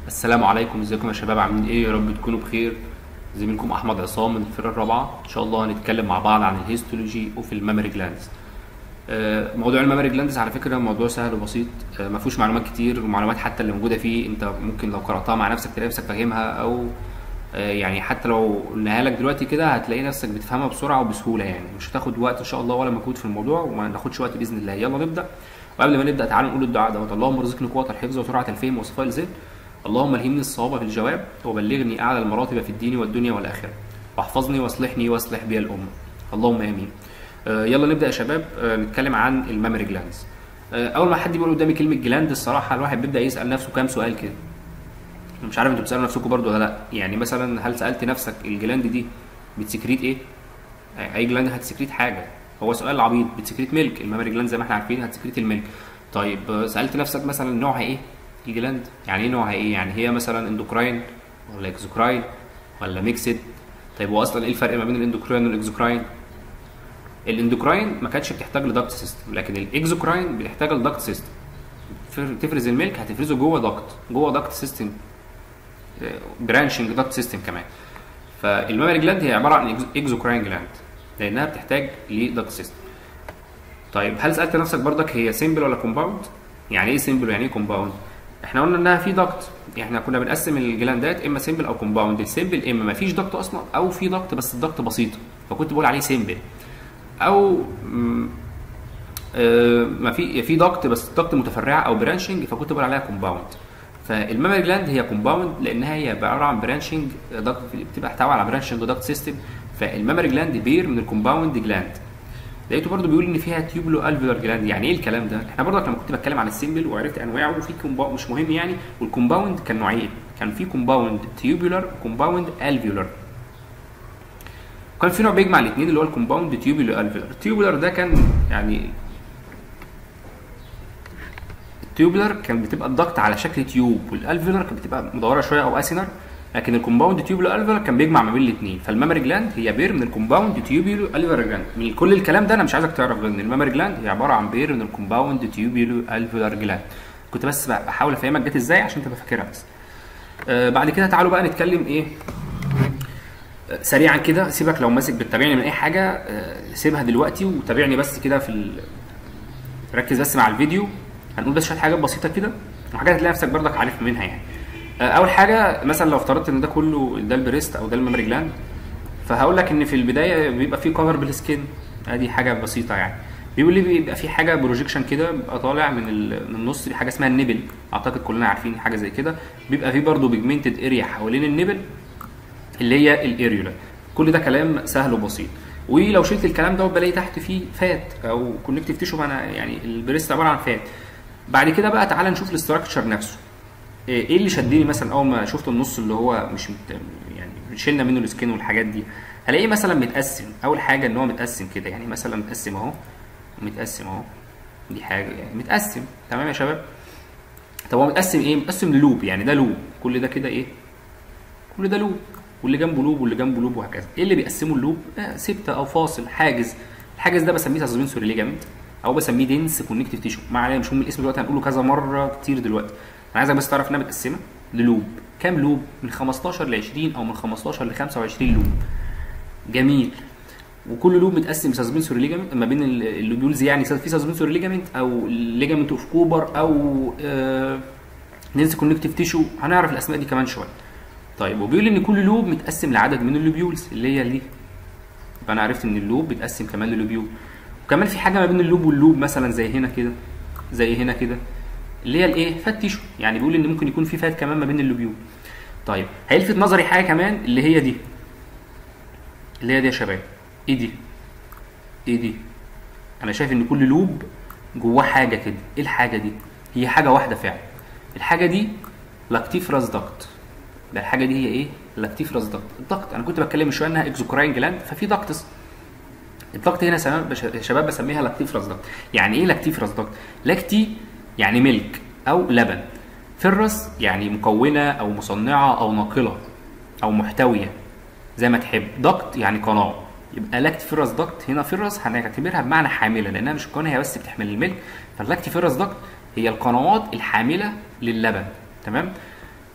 السلام عليكم ازيكم يا شباب عاملين ايه يا رب تكونوا بخير زميلكم احمد عصام من الفرقه الرابعه ان شاء الله هنتكلم مع بعض عن الهيستولوجي اوف المامري جلاندز آه، موضوع المامري جلاندز على فكره موضوع سهل وبسيط آه، ما فيهوش معلومات كتير ومعلومات حتى اللي موجوده فيه انت ممكن لو قراتها مع نفسك تلاقي نفسك فاهمها او آه، يعني حتى لو قلناها لك دلوقتي كده هتلاقي نفسك بتفهمها بسرعه وبسهوله يعني مش هتاخد وقت ان شاء الله ولا مجهود في الموضوع وما ناخدش وقت باذن الله يلا نبدا وقبل ما نبدا تعالوا نقول الدعاء دوت اللهم ارزقني قوه الحفظ وسرعه الفهم وصفاء الذهن اللهم الهمني الصواب في الجواب وبلغني اعلى المراتب في الدين والدنيا والاخره واحفظني واصلحني واصلح بي الامه اللهم امين آه، يلا نبدا يا شباب آه، نتكلم عن المامري جلاندز آه، اول ما حد بيقول قدامي كلمه جلاند الصراحه الواحد بيبدا يسال نفسه كام سؤال كده مش عارف انتوا بتسالوا نفسكم برضو ولا لا يعني مثلا هل سالت نفسك الجلاند دي بتسكريت ايه اي جلاند هتسكريت حاجه هو سؤال عبيط بتسكريت ميلك المامري جلاند زي ما احنا عارفين هتسكريت الميلك طيب آه، سالت نفسك مثلا نوعها ايه الجلاند يعني ايه نوعها ايه يعني هي مثلا اندوكراين ولا اكزوكراين ولا ميكسد طيب هو اصلا ايه الفرق ما بين الاندوكراين والاكزوكراين الاندوكراين ما كانتش بتحتاج لدكت سيستم لكن الاكزوكراين بتحتاج لدكت سيستم تفرز الميلك هتفرزه جوه دكت جوه دكت سيستم برانشنج دكت سيستم كمان فالمامري جلاند هي عباره عن اكزوكراين جلاند لانها بتحتاج لدكت سيستم طيب هل سالت نفسك برضك هي سيمبل ولا كومباوند يعني ايه سيمبل ويعني ايه كومباوند احنا قلنا انها في دكت احنا كنا بنقسم الجلاندات اما سيمبل او كومباوند السيمبل اما ما فيش دكت اصلا او في دكت بس الدكت بسيطه فكنت بقول عليه سيمبل او مم، آه، ما في في دكت بس الدكت متفرعه او برانشنج فكنت بقول عليها كومباوند فالمامري جلاند هي كومباوند لانها هي عباره عن برانشنج دكت بتبقى تحتوي على برانشنج دكت سيستم فالمامري جلاند بير من الكومباوند جلاند لقيته برضو بيقول ان فيها تيوبلو الفيولار جلاند يعني ايه الكلام ده احنا برضك لما كنت بتكلم عن السيمبل وعرفت انواعه وفي كومباوند مش مهم يعني والكومباوند كان نوعين كان في كومباوند تيوبولار وكومباوند الفيولار وكان في نوع بيجمع الاثنين اللي هو الكومباوند تيوبولار الفيولار التيوبولار ده كان يعني التيوبولار كان بتبقى الضغط على شكل تيوب والالفيولار كانت بتبقى مدوره شويه او اسينر لكن الكومباوند تيوبولو الفيولار كان بيجمع ما بين الاثنين فالمامري جلاند هي بير من الكومباوند تيوبولو الفيولار جلاند من كل الكلام ده انا مش عايزك تعرف غير ان المامري جلاند هي عباره عن بير من الكومباوند تيوبولو الفيولار جلاند كنت بس بحاول افهمك جت ازاي عشان تبقى فاكرها بس آه بعد كده تعالوا بقى نتكلم ايه آه، سريعا كده سيبك لو ماسك بتتابعني من اي حاجه آه، سيبها دلوقتي وتابعني بس كده في ال... ركز بس مع الفيديو هنقول بس شويه حاجات بسيطه كده وحاجات هتلاقي نفسك برضك عارف منها يعني آه، اول حاجه مثلا لو افترضت ان ده كله ده البريست او ده المامري جلاند فهقول لك ان في البدايه بيبقى في كفر بالسكين ادي حاجه بسيطه يعني بيقول لي بيبقى في حاجه بروجيكشن كده بيبقى طالع من ال- من النص دي حاجه اسمها النبل اعتقد كلنا عارفين حاجه زي كده بيبقى في برضه بيجمنتد اريا حوالين النبل اللي هي الاريولا كل ده كلام سهل وبسيط ولو شلت الكلام ده بلاقي تحت فيه فات او كونكتيف تيشو انا يعني البريست عباره عن فات بعد كده بقى تعالى نشوف الاستراكشر نفسه ايه إيه اللي شدني مثلا اول ما شفت النص اللي هو مش مت... يعني شلنا منه السكين والحاجات دي هلاقيه مثلا متقسم اول حاجه ان هو متقسم كده يعني مثلا متقسم اهو متقسم اهو دي حاجه يعني متقسم تمام يا شباب طب هو متقسم ايه متقسم للوب يعني ده لوب كل ده كده ايه كل ده لوب واللي جنبه لوب واللي جنبه لوب وهكذا ايه اللي بيقسمه اللوب آه سبته او فاصل حاجز الحاجز ده بسميه سسبنسوري ليجامنت او بسميه دنس كونكتيف تيشو ما علينا مش مهم الاسم دلوقتي هنقوله كذا مره كتير دلوقتي انا عايزك بس تعرف انها متقسمه للوب كام لوب من 15 ل 20 او من 15 ل 25 لوب جميل وكل لوب متقسم سسبنسوري ليجامنت ما بين ال- اللوبيولز يعني في سسبنسوري ليجامنت او ليجامنت اوف كوبر او آه دنس كونكتيف تيشو هنعرف الاسماء دي كمان شويه طيب وبيقول ان كل لوب متقسم لعدد من اللوبيولز اللي هي دي يبقى انا عرفت ان اللوب بيتقسم كمان للوبيول وكمان في حاجه ما بين اللوب واللوب مثلا زي هنا كده زي هنا كده اللي هي الايه فات تيشو يعني بيقول ان ممكن يكون في فات كمان ما بين اللوبيول طيب هيلفت نظري حاجه كمان اللي هي دي اللي هي دي يا شباب ايه دي ايه دي انا شايف ان كل لوب جواه حاجه كده ايه الحاجه دي هي حاجه واحده فعلا الحاجه دي لاكتيفراس داكت ده الحاجه دي هي ايه لاكتيفراس داكت الداكت انا كنت بتكلم من شويه انها اكزوكراين جلاند ففي داكتس الدكت هنا سمام- بش- يا شباب بسميها لاكتيفراس دكت يعني ايه لاكتيفراس دكت لاكتي يعني ملك او لبن فرس يعني مكونه او مصنعه او ناقله او محتويه زي ما تحب دكت يعني قناه يبقى لاكتيفيرس دكت هنا فيرس هنعتبرها بمعنى حامله لانها مش القناه هي بس بتحمل الملك فاللاكتيفيرس دكت هي القنوات الحامله للبن تمام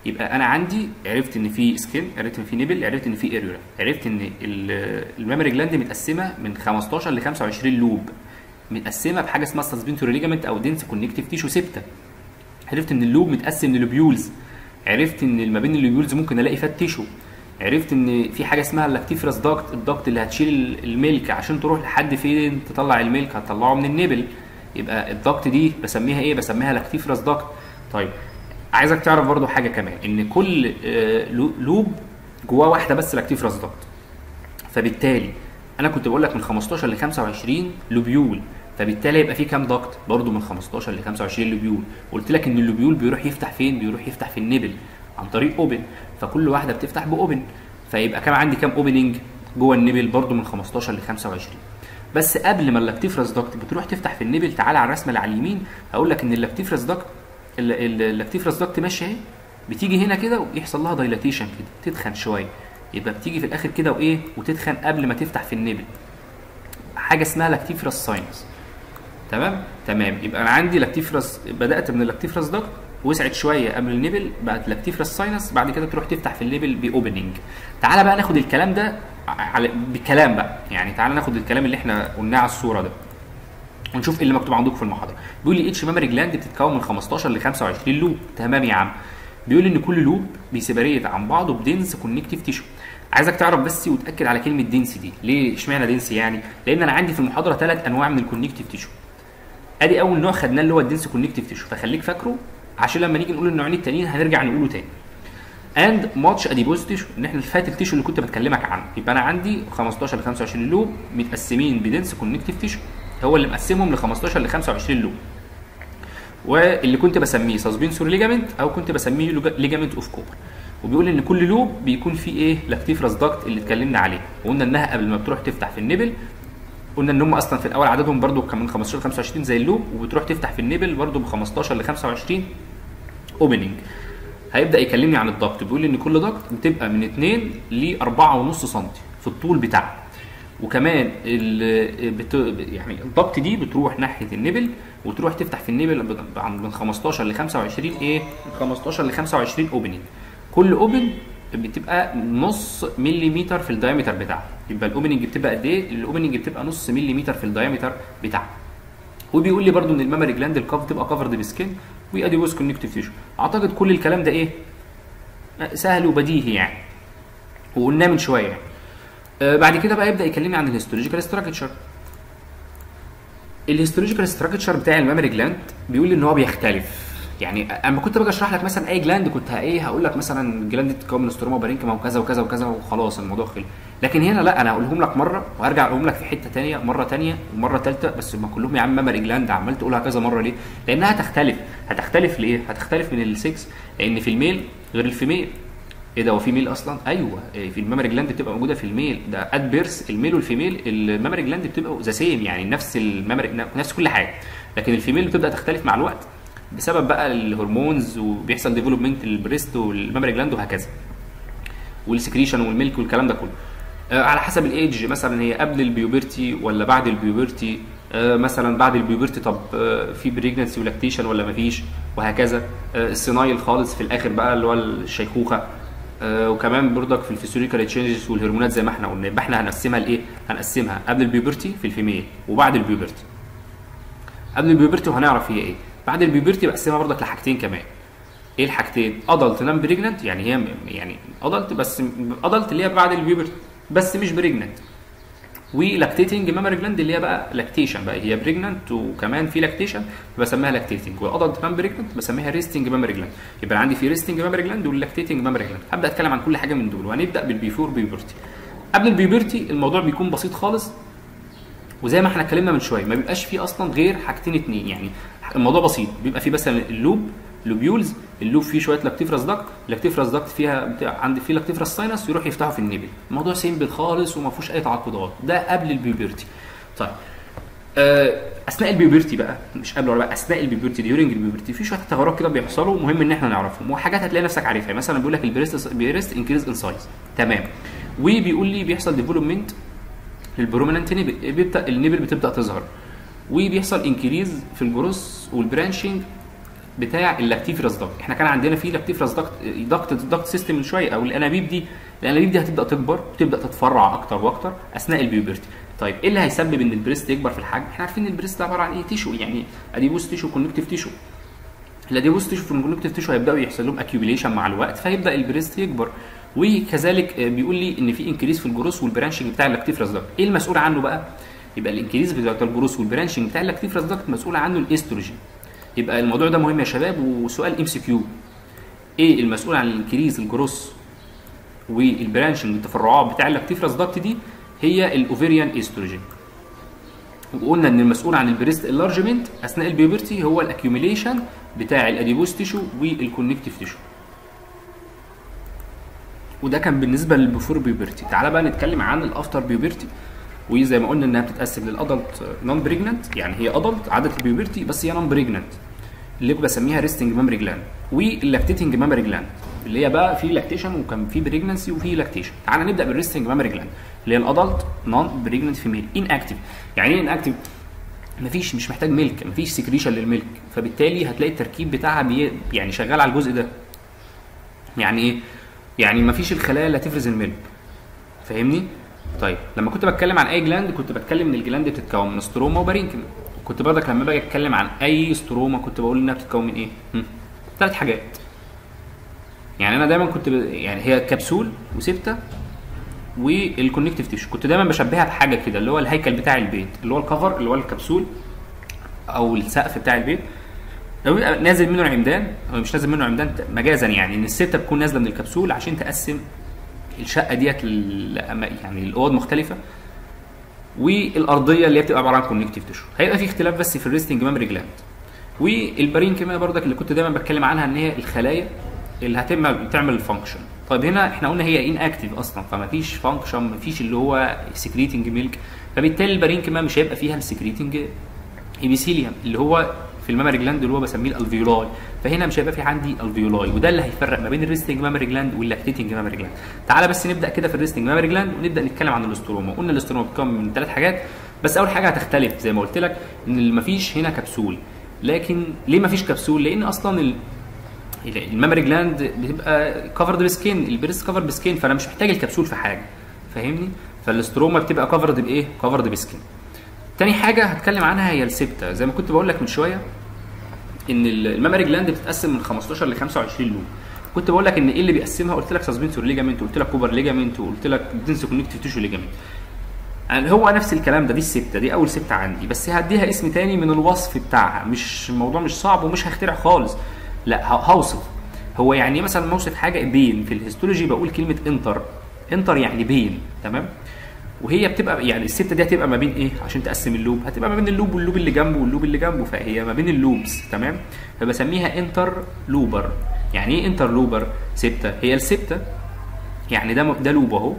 يبقى انا عندي عرفت ان في سكين عرفت ان في نيبل عرفت ان في اريولا عرفت ان ال- الميموري جلاند متقسمه من 15 ل 25 لوب متقسمه بحاجه اسمها سسبنتوري ليجامنت او دنس كونكتيف تيشو سيبتا عرفت ان اللوب متقسم للوبيولز عرفت ان ما بين اللوبيولز ممكن الاقي فات تيشو عرفت ان في حاجه اسمها اللاكتيفرس داكت الداكت اللي هتشيل الميلك عشان تروح لحد فين تطلع الميلك هتطلعه من النبل يبقى الداكت دي بسميها ايه بسميها لاكتيفرس داكت طيب عايزك تعرف برضو حاجه كمان ان كل آه، لو- لوب جواه واحده بس لاكتيفرس داكت فبالتالي انا كنت بقول لك من 15 ل 25 لوبيول فبالتالي يبقى في كام ضغط برضو من 15 ل 25 لوبيول قلت لك ان اللوبيول بيروح يفتح فين بيروح يفتح في النبل عن طريق اوبن فكل واحده بتفتح باوبن فيبقى كام عندي كام اوبننج جوه النبل برضو من 15 ل 25 بس قبل ما اللاكتيفرس داكت بتروح تفتح في النبل تعالى على الرسمه اللي على اليمين هقول لك ان اللاكتيفرس داكت ال- ال- اللاكتيفرس داكت ماشيه اهي بتيجي هنا كده ويحصل لها دايلاتيشن كده تتخن شويه يبقى بتيجي في الاخر كده وايه وتتخن قبل ما تفتح في النبل حاجه اسمها لاكتيفرس ساينس تمام تمام يبقى انا عندي لاكتيفرس بدات من اللاكتيفرس داكت وسعت شويه قبل النبل بقت لاكتيفرس ساينس بعد كده تروح تفتح في النبل باوبننج تعالى بقى ناخد الكلام ده على بكلام بقى يعني تعالى ناخد الكلام اللي احنا قلناه على الصوره ده ونشوف ايه اللي مكتوب عندكم في المحاضره بيقول لي اتش ميموري جلاند بتتكون من 15 ل 25 لوب تمام يا عم بيقول لي ان كل لوب بيسيبريت عن بعضه بدنس كونكتيف تيشو عايزك تعرف بس وتاكد على كلمه دنس دي ليه اشمعنى دنس يعني لان انا عندي في المحاضره ثلاث انواع من الكونكتيف تيشو ادي اول نوع خدناه اللي هو الدنس كونكتيف تيشو فخليك فاكره عشان لما نيجي نقول النوعين التانيين هنرجع نقوله تاني اند ماتش اديبوز تيشو ان احنا الفات التيشو اللي كنت بكلمك عنه يبقى انا عندي 15 ل 25 لوب متقسمين بدنس كونكتيف تيشو هو اللي مقسمهم ل 15 ل 25 لوب واللي كنت بسميه سسبنسور ليجامنت او كنت بسميه ليجامنت اوف كوبر وبيقول ان كل لوب بيكون فيه ايه لاكتيفرس داكت اللي اتكلمنا عليه وقلنا انها قبل ما بتروح تفتح في النبل قلنا ان هم اصلا في الاول عددهم برضو كان من 15 ل 25 زي اللوب وبتروح تفتح في النبل برضو ب 15 ل 25 اوبننج هيبدا يكلمني عن الضغط بيقول لي ان كل ضغط بتبقى من 2 ل 4.5 سم في الطول بتاعها وكمان ال بت يعني الضغط دي بتروح ناحيه النبل وتروح تفتح في النبل ب- عن- من 15 ل 25 ايه من 15 ل 25 اوبننج كل اوبن بتبقى نص مليمتر في الدايمتر بتاعها يبقى الاوبننج بتبقى قد ايه الاوبننج بتبقى نص مليمتر في الدايمتر بتاعها وبيقول لي برضو ان الميموري جلاند الكاف تبقى كفرد بسكين واديبوس كونكتيف تيشو اعتقد كل الكلام ده ايه سهل وبديهي يعني وقلناه من شويه يعني. آه بعد كده بقى يبدا يكلمني عن الهيستولوجيكال ستراكشر الهيستولوجيكال ستراكشر بتاع الميموري جلاند بيقول لي ان هو بيختلف يعني اما كنت باجي اشرح لك مثلا اي جلاند كنت ه- ايه هقول لك مثلا الجلاند بتتكون من ستروما وبارينكما وكذا وكذا وكذا وخلاص الموضوع خلص لكن هنا لا انا هقولهم لك مره وهرجع اقولهم لك في حته ثانيه مره ثانيه ومره ثالثه بس ما كلهم يا عم ميموري جلاند عمال تقولها كذا مره ليه؟ لانها هتختلف هتختلف ليه؟ هتختلف من السكس لان في الميل غير الفيميل ايه ده هو في ميل اصلا؟ ايوه إيه، في الميموري جلاند بتبقى موجوده في الميل ده ات بيرث الميل والفيميل الميموري جلاند بتبقى ذا سيم يعني نفس الميموري نفس كل حاجه لكن الفيميل بتبدا تختلف مع الوقت بسبب بقى الهرمونز وبيحصل ديفلوبمنت للبريست والميموري جلاند وهكذا والسكريشن والميلك والكلام ده كله آه، على حسب الايدج مثلا هي قبل البيوبرتي ولا بعد البيوبرتي آه، مثلا بعد البيوبرتي طب آه، في بريجنسي ولاكتيشن ولا مفيش وهكذا آه، السينايل خالص في الاخر بقى اللي هو الشيخوخه آه، وكمان برضك في الفسيولوجيكال تشينجز والهرمونات زي ما احنا قلنا يبقى احنا هنقسمها لايه؟ هنقسمها قبل البيوبرتي في الفيميل وبعد البيوبرتي قبل البيوبرتي وهنعرف هي ايه بعد البيوبرتي بقسمها برضك لحاجتين كمان ايه الحاجتين ادلت نان بريجننت يعني هي م- يعني ادلت بس ادلت اللي هي بعد البيوبرتي بس مش بريجننت ولاكتيتنج ميموري جلاند اللي هي بقى لاكتيشن بقى هي بريجننت وكمان في لاكتيشن بسميها لاكتيتنج والادلت نان بريجننت بسميها ريستنج ميموري جلاند يبقى عندي في ريستنج ميموري جلاند واللاكتيتنج ميموري جلاند هبدا اتكلم عن كل حاجه من دول وهنبدا بالبيفور بيوبرتي قبل البيوبرتي الموضوع بيكون بسيط خالص وزي ما احنا اتكلمنا من شويه ما بيبقاش فيه اصلا غير حاجتين اتنين يعني الموضوع بسيط بيبقى فيه مثلا اللوب لوبيولز اللوب فيه شويه لاكتيفرس داكت لاكتيفرس داكت فيها بتاع عند فيه لاكتيفرس ساينس يروح يفتحه في النبل الموضوع سيمبل خالص وما فيهوش اي تعقدات ده قبل البيوبرتي طيب آه، اثناء البيوبرتي بقى مش قبل ولا بقى اثناء البيوبرتي ديورنج البيوبرتي في شويه تغيرات كده بيحصلوا مهم ان احنا نعرفهم وحاجات هتلاقي نفسك عارفها يعني مثلا بيقول لك البريست بيرست انكريز ان سايز تمام وبيقول لي بيحصل ديفلوبمنت للبرومينانت نيبل بيبدا النيبل بتبدا تظهر وبيحصل انكريز في الجروس والبرانشنج بتاع اللاكتيفرس داكت احنا كان عندنا في لاكتيفرس داكت داكت داكت سيستم من شويه او الانابيب دي الانابيب دي هتبدا تكبر وتبدا تتفرع اكتر واكتر اثناء البيوبرتي طيب ايه اللي هيسبب ان البريست يكبر في الحجم احنا عارفين ان البريست ده عباره عن ايه تيشو يعني اديبوس تيشو كونكتيف تيشو الاديبوس تيشو في الكونكتيف تيشو هيبداوا يحصل لهم اكيوبيليشن مع الوقت فيبدا البريست يكبر وكذلك بيقول لي ان في انكريز في الجروس والبرانشنج بتاع اللاكتيفرس داكت ايه المسؤول عنه بقى يبقى الانكريز بتاع الجروس والبرانشنج بتاع اللاكتيفرس داكت مسؤول عنه الاستروجين يبقى الموضوع ده مهم يا شباب وسؤال ام سي كيو ايه المسؤول عن الانكريز الجروس والبرانشنج التفرعات بتاع اللاكتيفرس داكت دي هي الاوفيريان استروجين وقلنا ان المسؤول عن البريست انلارجمنت اثناء البيوبرتي هو الاكيوميليشن بتاع الاديبوس تيشو والكونكتيف تيشو وده كان بالنسبه للبيفور بيوبرتي تعالى بقى نتكلم عن الافتر بيوبرتي وزي ما قلنا انها بتتقسم للادلت نون بريجننت يعني هي ادلت عدت البيوبرتي بس هي نون بريجننت اللي بسميها ريستنج مامري جلاند واللاكتيتنج مامري جلاند اللي هي بقى في لاكتيشن وكان في بريجننسي وفي لاكتيشن تعالى نبدا بالريستنج مامري جلاند اللي هي الادلت نون بريجننت فيميل ان اكتف يعني ايه ان اكتف مفيش مش محتاج ميلك مفيش سكريشن للميلك فبالتالي هتلاقي التركيب بتاعها بي يعني شغال على الجزء ده يعني ايه يعني مفيش الخلايا اللي هتفرز الميلك فاهمني طيب لما كنت بتكلم عن اي جلاند كنت بتكلم ان الجلاند بتتكون من ستروما وبارينكيما كنت برضك لما باجي اتكلم عن اي ستروما كنت بقول انها بتتكون من ايه ثلاث حاجات يعني انا دايما كنت ب... يعني هي كبسول وسبته والكونكتيف تيشو كنت دايما بشبهها بحاجه كده اللي هو الهيكل بتاع البيت اللي هو الكفر اللي هو الكبسول او السقف بتاع البيت لو بيبقى نازل منه العمدان او مش نازل منه عمدان مجازا يعني ان السته بتكون نازله من الكبسول عشان تقسم الشقه ديت يعني الاوض مختلفه والارضيه اللي هي بتبقى عباره عن كونكتيف تيشو هيبقى في اختلاف بس في الريستنج ميموري جلاند والبارين كمان برضك اللي كنت دايما بتكلم عنها ان هي الخلايا اللي هتعمل تعمل الفانكشن طيب هنا احنا قلنا هي ان اكتيف اصلا فما فيش فانكشن ما فيش اللي هو سكريتنج ميلك فبالتالي البارين كمان مش هيبقى فيها السكريتنج ايبيثيليوم اللي هو في المامري جلاند اللي هو بسميه الالفيولاي فهنا مش هيبقى في عندي الفيولاي وده اللي هيفرق ما بين الريستنج مامري جلاند واللاكتيتنج مامري جلاند تعالى بس نبدا كده في الريستنج مامري جلاند ونبدا نتكلم عن الاستروما قلنا الاستروما بتتكون من ثلاث حاجات بس اول حاجه هتختلف زي ما قلت لك ان مفيش هنا كبسول لكن ليه مفيش كبسول لان اصلا ال... المامري جلاند بتبقى كفرد بسكين البريست كفر بسكين فانا مش محتاج الكبسول في حاجه فاهمني فالاستروما بتبقى كفرد بايه كفرد بسكين تاني حاجه هتكلم عنها هي السبته زي ما كنت بقول لك من شويه ان المامري جلاند بتتقسم من 15 ل 25 لوب كنت بقول لك ان ايه اللي بيقسمها قلت لك سسبنسور ليجامنت وقلت لك كوبر ليجامنت وقلت لك دنس كونكتيف تيشو ليجامنت يعني هو نفس الكلام ده دي السبته دي اول سبته عندي بس هديها اسم تاني من الوصف بتاعها مش الموضوع مش صعب ومش هخترع خالص لا هوصف هو يعني مثلا موصف حاجه بين في الهيستولوجي بقول كلمه انتر انتر يعني بين تمام وهي بتبقى يعني السته دي هتبقى ما بين ايه عشان تقسم اللوب هتبقى ما بين اللوب واللوب اللي جنبه واللوب اللي جنبه فهي ما بين اللوبس تمام فبسميها انتر لوبر يعني ايه انتر لوبر سته هي السته يعني ده ده لوب اهو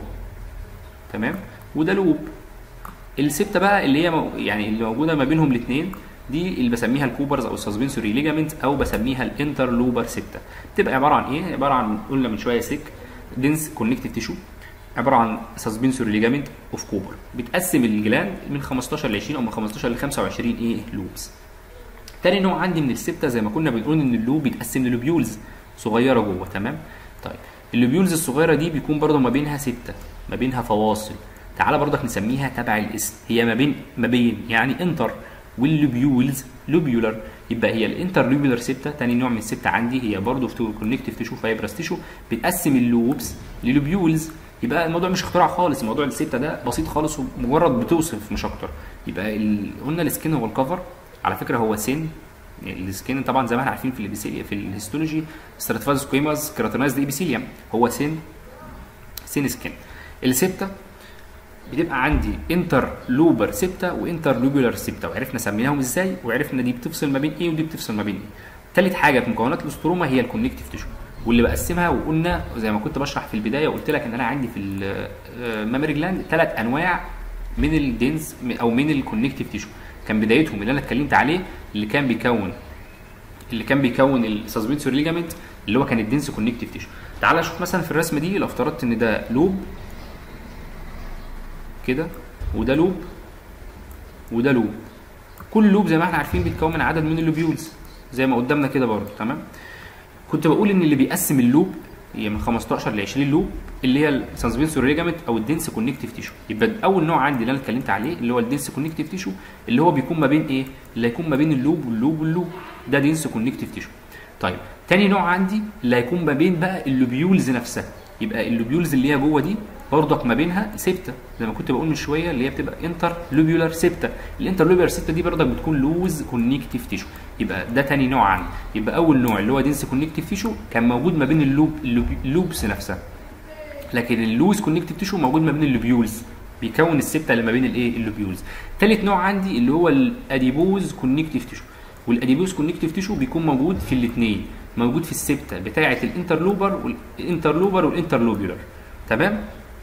تمام وده لوب السته بقى اللي هي يعني اللي موجوده ما بينهم الاثنين دي اللي بسميها الكوبرز او السسبنسوري ليجامنت او بسميها الانتر لوبر سته بتبقى عباره عن ايه عباره عن قلنا من شويه سيك دنس كونكتيف تيشو عباره عن سسبنسوري ليجامنت اوف كوبر بتقسم الجلاند من 15 ل 20 او من 15 ل 25 ايه لوبس تاني نوع عندي من السته زي ما كنا بنقول ان اللوب بيتقسم للوبيولز صغيره جوه تمام طيب اللوبيولز الصغيره دي بيكون برضه ما بينها سته ما بينها فواصل تعالى برضك نسميها تبع الاسم هي ما بين ما بين يعني انتر واللوبيولز لوبيولر يبقى هي الانتر لوبيولر سبته تاني نوع من السبته عندي هي برضه في كونكتيف تيشو فايبرس تيشو بتقسم اللوبس للوبيولز يبقى الموضوع مش اختراع خالص موضوع السته ده بسيط خالص ومجرد بتوصف مش اكتر يبقى ال... قلنا السكين هو الكفر على فكره هو سن السكين طبعا زي ما احنا عارفين في الابيثيليا في الهيستولوجي ستراتيفايز سكويماز كراتينايزد ايبيثيليوم هو سن سن سكين السته بتبقى عندي انتر لوبر سبته وانتر لوبولار سبته وعرفنا سميناهم ازاي وعرفنا دي بتفصل ما بين ايه ودي بتفصل ما بين ايه ثالث حاجه في مكونات الاستروما هي الكونكتيف تيشو واللي بقسمها وقلنا زي ما كنت بشرح في البدايه وقلت لك ان انا عندي في المامري جلاند ثلاث انواع من الدنس او من الكونكتيف تيشو كان بدايتهم اللي انا اتكلمت عليه اللي كان بيكون اللي كان بيكون السسبنسوري ليجامنت اللي هو كان الدنس كونكتيف تيشو تعال شوف مثلا في الرسمه دي لو افترضت ان ده لوب كده وده لوب وده لوب كل لوب زي ما احنا عارفين بيتكون من عدد من اللوبيولز زي ما قدامنا كده برضه تمام كنت بقول ان اللي بيقسم اللوب هي من 15 ل 20 لوب اللي هي السسبنسوري ليجامنت او الدنس كونكتيف تيشو يبقى اول نوع عندي اللي انا اتكلمت عليه اللي هو الدنس كونكتيف تيشو اللي هو بيكون ما بين ايه اللي هيكون ما بين اللوب واللوب واللوب ده دنس كونكتيف تيشو طيب تاني نوع عندي اللي هيكون ما بين بقى اللوبيولز نفسها يبقى اللوبيولز اللي هي جوه دي برضك ما بينها سبته زي ما كنت بقول من شويه اللي هي بتبقى انتر لوبيولار سبته الانتر لوبيولار سبته دي برضك بتكون لوز كونكتيف تيشو يبقى ده تاني نوع عندي يبقى اول نوع اللي هو دنس كونكتيف تيشو كان موجود ما بين اللوب اللوبس نفسها لكن اللوز كونكتيف تيشو موجود ما بين اللوبيولز بيكون السبته اللي ما بين الايه اللوبيولز ثالث نوع عندي اللي هو الاديبوز كونكتيف تيشو والاديبوز كونكتيف تيشو بيكون موجود في الاثنين موجود في السبته بتاعه الانترلوبر والانترلوبر والانترلوبيولار تمام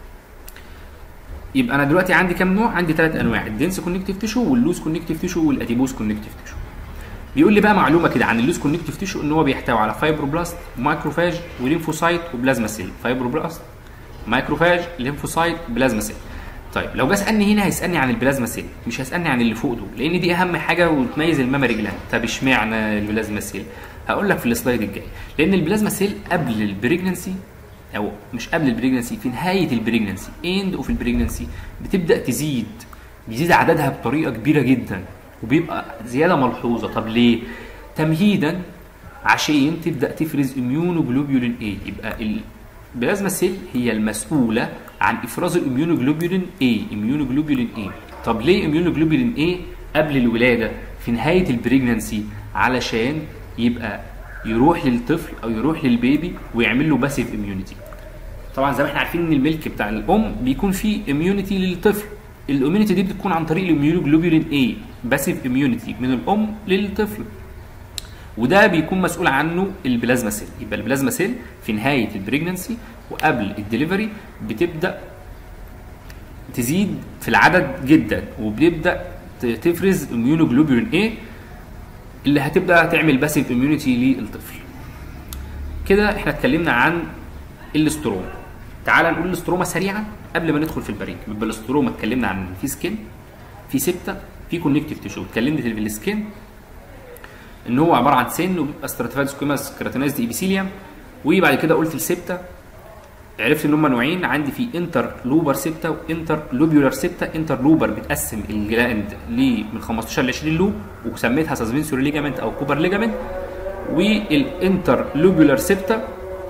يبقى انا دلوقتي عندي كام نوع عندي ثلاث انواع الدنس كونكتيف تيشو واللوز كونكتيف تيشو والاديبوز كونكتيف تيشو بيقول لي بقى معلومه كده عن اللوز كونكتيف تيشو ان هو بيحتوي على فايبروبلاست ومايكروفاج وليمفوسايت وبلازما سيل فايبروبلاست مايكروفاج ليمفوسايت بلازما سيل طيب لو جه سالني هنا هيسالني عن البلازما سيل مش هيسالني عن اللي فوق دول لان دي اهم حاجه وتميز المامري جلاند طب اشمعنى البلازما سيل هقول لك في السلايد الجاي لان البلازما سيل قبل البريجنسي او مش قبل البريجنسي في نهايه البريجنسي اند اوف البريجنسي بتبدا تزيد بيزيد عددها بطريقه كبيره جدا وبيبقى زياده ملحوظه طب ليه تمهيدا عشان تبدا تفرز اميونوجلوبيولين اي يبقى البلازما سيل هي المسؤوله عن افراز الاميونوجلوبيولين اي اميونوجلوبيولين اي طب ليه اميونوجلوبيولين اي قبل الولاده في نهايه البريجنسي علشان يبقى يروح للطفل او يروح للبيبي ويعمل له باسيف اميونيتي طبعا زي ما احنا عارفين ان الملك بتاع الام بيكون فيه اميونيتي للطفل الاميونيتي دي بتكون عن طريق الاميونوجلوبولين اي باسيف اميونيتي من الام للطفل وده بيكون مسؤول عنه البلازما سيل يبقى البلازما سيل في نهايه البريجنسي وقبل الدليفري بتبدا تزيد في العدد جدا وبتبدا تفرز اميونوجلوبولين اي اللي هتبدا تعمل باسيف اميونيتي للطفل كده احنا اتكلمنا عن الاستروما تعال نقول الاستروما سريعا قبل ما ندخل في البريك يبقى الاستروما اتكلمنا عن في سكين في سبته في كونكتيف تيشو اتكلمت في السكين ان هو عباره عن سن وبيبقى ستراتيفايد سكويماس كراتينايزد ايبيثيليوم وبعد كده قلت السبته عرفت ان هم نوعين عندي في انتر لوبر سبته وانتر لوبيولار سبته انتر لوبر بتقسم الجلاند ل من 15 ل 20 لوب وسميتها سسبنسوري ليجامنت او كوبر ليجامنت والانتر لوبيولار سبته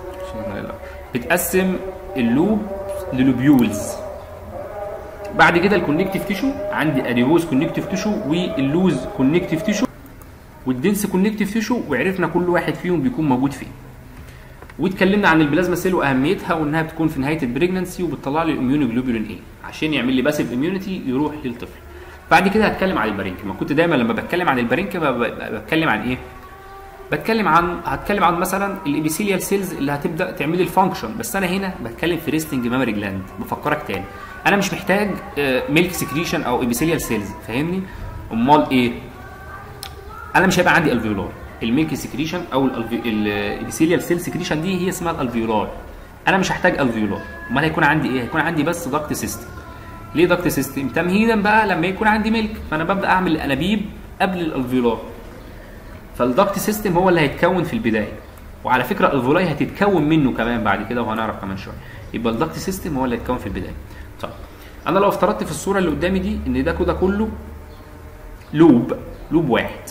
بتقسم اللوب للوبيولز بعد كده الكونكتيف تيشو عندي اديبوز كونكتيف تيشو واللوز كونكتيف تيشو والدنس كونكتيف تيشو وعرفنا كل واحد فيهم بيكون موجود فين واتكلمنا عن البلازما سيل واهميتها وانها بتكون في نهايه البريجنسي وبتطلع لي الاميونوجلوبولين اي عشان يعمل لي باسيف اميونيتي يروح للطفل بعد كده هتكلم عن البارينكيما كنت دايما لما بتكلم عن البارينكيما بتكلم عن ايه بتكلم عن هتكلم عن مثلا الابيثيليال سيلز اللي هتبدا تعمل لي الفانكشن بس انا هنا بتكلم في ريستنج مامري جلاند بفكرك تاني انا مش محتاج ميلك سكريشن او ابيثيليال سيلز فاهمني امال ايه انا مش هيبقى عندي الفيولار الميلك سكريشن او الابيثيليال سيل سكريشن دي هي اسمها الالفيولار انا مش هحتاج الفيولار امال هيكون عندي ايه هيكون عندي بس دكت سيستم ليه دكت سيستم تمهيدا بقى لما يكون عندي ميلك فانا ببدا اعمل انابيب قبل الالفيولار فالدكت سيستم هو اللي هيتكون في البدايه وعلى فكره الالفيولاي هتتكون منه كمان بعد كده وهنعرف كمان شويه يبقى الدكت سيستم هو اللي هيتكون في البدايه طيب انا لو افترضت في الصوره اللي قدامي دي ان ده كده كله لوب لوب واحد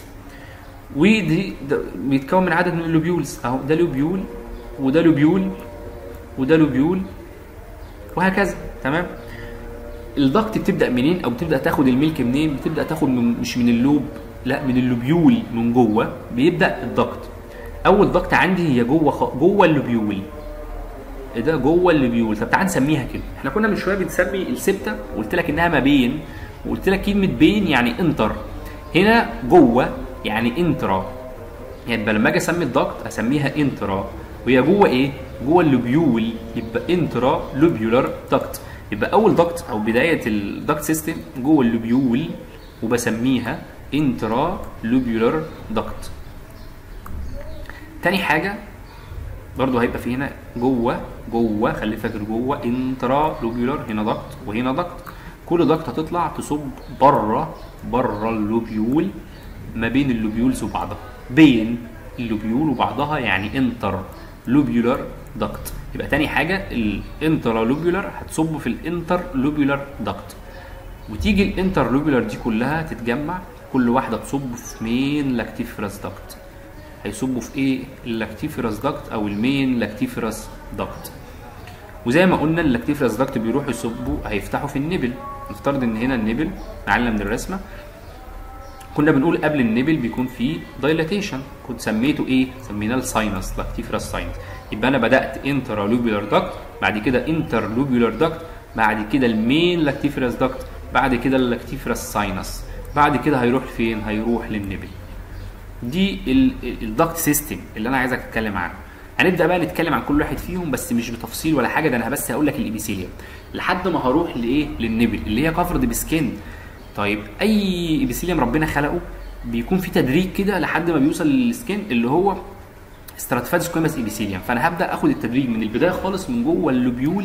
ودي بيتكون من عدد من اللوبيولز اهو ده لوبيول وده لوبيول وده لوبيول وهكذا تمام الضغط بتبدا منين او بتبدا تاخد الميلك منين بتبدا تاخد من مش من اللوب لا من اللوبيول من جوه بيبدا الضغط اول ضغط عندي هي جوه خ... جوه اللوبيول ده جوه اللوبيول طب تعال نسميها كده احنا كنا من شويه بنسمي السبته وقلت لك انها ما بين وقلت لك كلمه بين يعني انتر هنا جوه يعني انترا يبقى لما اجي اسمي الضغط اسميها انترا وهي جوه ايه جوه اللوبيول يبقى انترا لوبيولار ضغط يبقى اول ضغط او بدايه الضغط سيستم جوه اللوبيول وبسميها انترا لوبيولار ضغط تاني حاجه برضو هيبقى في هنا جوه جوه خلي فاكر جوه انترا لوبيولار هنا ضغط وهنا ضغط كل ضغط هتطلع تصب بره بره اللوبيول ما بين اللوبيولز وبعضها بين اللوبيول وبعضها يعني انتر لوبيولار داكت يبقى تاني حاجه الانترا لوبيولار هتصب في الانتر لوبيولار داكت وتيجي الانتر لوبيولار دي كلها تتجمع كل واحده تصب في مين لاكتيفيرس داكت هيصبوا في ايه اللاكتيفيرس داكت او المين لاكتيفيرس داكت وزي ما قلنا اللاكتيفيرس داكت بيروحوا يصبوا هيفتحوا في النبل نفترض ان هنا النبل معلم من الرسمه كنا بنقول قبل النبل بيكون فيه دايلاتيشن كنت سميته ايه سميناه الساينس لاكتيفيرس ساينس يبقى انا بدات انترا لوبيولار داكت بعد كده انتر لوبيولار داكت بعد كده المين لاكتيفيرس داكت بعد كده اللاكتيفيرس ساينس بعد كده هيروح فين هيروح للنبل دي الدكت سيستم اللي انا عايزك تتكلم عنه هنبدا بقى نتكلم عن كل واحد فيهم بس مش بتفصيل ولا حاجه ده انا بس هقول لك الابيثيليوم لحد ما هروح لايه للنبل اللي هي كفرد بسكين طيب اي ابيثيليوم ربنا خلقه بيكون في تدريج كده لحد ما بيوصل للسكين اللي هو ستراتيفايد سكويمس ابيثيليوم فانا هبدا اخد التدريج من البدايه خالص من جوه اللوبيول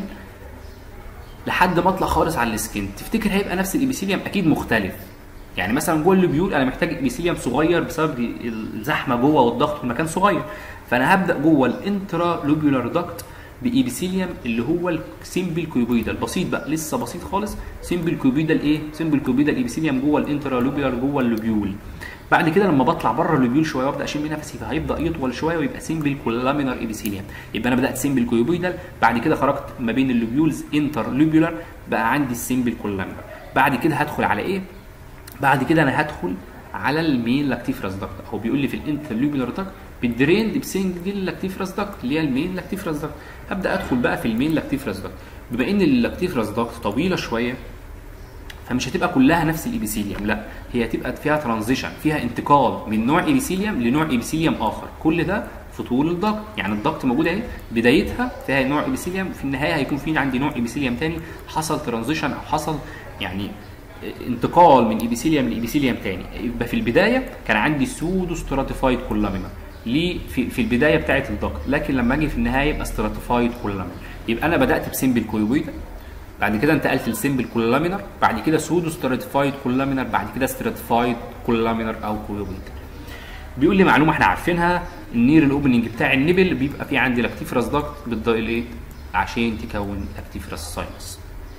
لحد ما اطلع خالص على السكين تفتكر هيبقى نفس الابيثيليوم اكيد مختلف يعني مثلا جوه اللوبيول انا محتاج ابيثيليوم صغير بسبب الزحمه جوه والضغط في مكان صغير فانا هبدا جوه الانترا لوبيولار داكت بايبيثيليوم اللي هو السيمبل كيوبيدال بسيط بقى لسه بسيط خالص سيمبل كيوبيدال ايه سيمبل كيوبيدال ايبيثيليوم جوه الانترا لوبيولار جوه اللوبيول بعد كده لما بطلع بره اللوبيول شويه وابدا اشم نفسي فهيبدا يطول شويه ويبقى سيمبل كولامينار ايبيثيليوم يبقى انا بدات سيمبل كيوبيدال بعد كده خرجت ما بين اللوبيولز انتر لوبيولار بقى عندي السيمبل كولامينار بعد كده هدخل على ايه بعد كده انا هدخل على المين لاكتيفرس داكت هو بيقول لي في الانترلوبيولار داكت بالدريند بسنجل لاكتيفرس داكت اللي هي المين لاكتيفرس داكت هبدا ادخل بقى في المين لاكتيفرس داكت بما ان اللاكتيفرس داكت طويله شويه فمش هتبقى كلها نفس الايبيثيليوم لا هي هتبقى فيها ترانزيشن فيها انتقال من نوع ايبيثيليوم لنوع ايبيثيليوم اخر كل ده في طول الضغط يعني الضغط موجود اهي بدايتها فيها نوع ايبيثيليوم في النهايه هيكون في عندي نوع ايبيثيليوم تاني حصل ترانزيشن او حصل يعني انتقال من ايبيثيليوم لايبيثيليوم تاني يبقى في البدايه كان عندي سودو ستراتيفايد كولامينا ليه في, في البدايه بتاعه الضغط لكن لما اجي في النهايه يبقى ستراتيفايد كولامينا يبقى انا بدات بسيمبل كويبويدا بعد كده انتقلت لسيمبل كولامينر بعد كده سودو ستراتيفايد كولامينر بعد كده ستراتيفايد كولامينر او كويبويدا بيقول لي معلومه احنا عارفينها النير الاوبننج بتاع النبل بيبقى في عندي لاكتيفرس داكت بالدايليت عشان تكون لاكتيفرس ساينس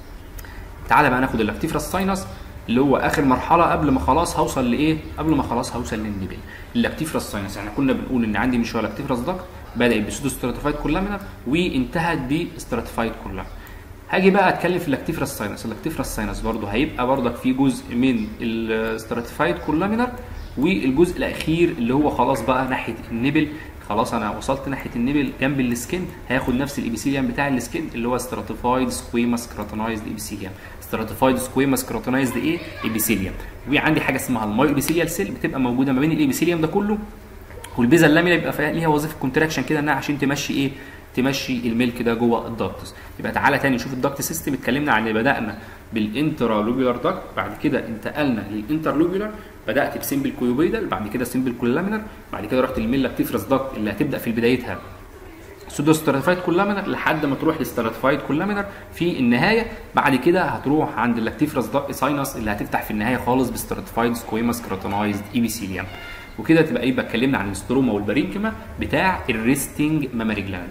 تعالى بقى ناخد اللاكتيفرس ساينس اللي هو اخر مرحله قبل ما خلاص هوصل لايه قبل ما خلاص هوصل للنبل اللاكتيفرس ساينس يعني كنا بنقول ان عندي من شويه لاكتيفرس داكت بدا بسودو ستراتيفايد كولامينر وانتهت بستراتيفايد كولامينر هاجي بقى اتكلم في اللاكتيفرس ساينس اللاكتيفرس ساينس برضه هيبقى برضك في جزء من الستراتيفايد كولامينر والجزء الاخير اللي هو خلاص بقى ناحيه النبل خلاص انا وصلت ناحيه النبل جنب السكين هياخد نفس الايبيثيليوم بتاع السكين اللي هو ستراتيفايد سكويماس كراتينايزد ايبيثيليوم ستراتيفايد سكويماس كراتينايزد ايه ايبيثيليوم وعندي حاجه اسمها الماي ايبيثيليال سيل بتبقى موجوده ما بين الايبيثيليوم ده كله والبيزا اللامينا يبقى فيها ليها وظيفه كونتراكشن كده انها عشان تمشي ايه تمشي الميلك ده جوه الدكتس يبقى تعالى تاني نشوف الدكت سيستم اتكلمنا عن بدانا بالانترا لوبيولار دكت بعد كده انتقلنا للانتر لوبيولار بدات بسمبل كويوبيدال بعد كده سمبل كولامينر بعد كده رحت للميل لاكتيفرس دكت اللي هتبدا في بدايتها سودو ستراتيفايد كولامينر لحد ما تروح لستراتيفايد كولامينر في النهايه بعد كده هتروح عند اللاكتيفرس ساينس اللي هتفتح في النهايه خالص بستراتيفايد سكويماس كراتينايزد ايبيثيليوم وكده تبقى ايه اتكلمنا عن الستروما والبارينكما بتاع الريستنج ماماري جلاند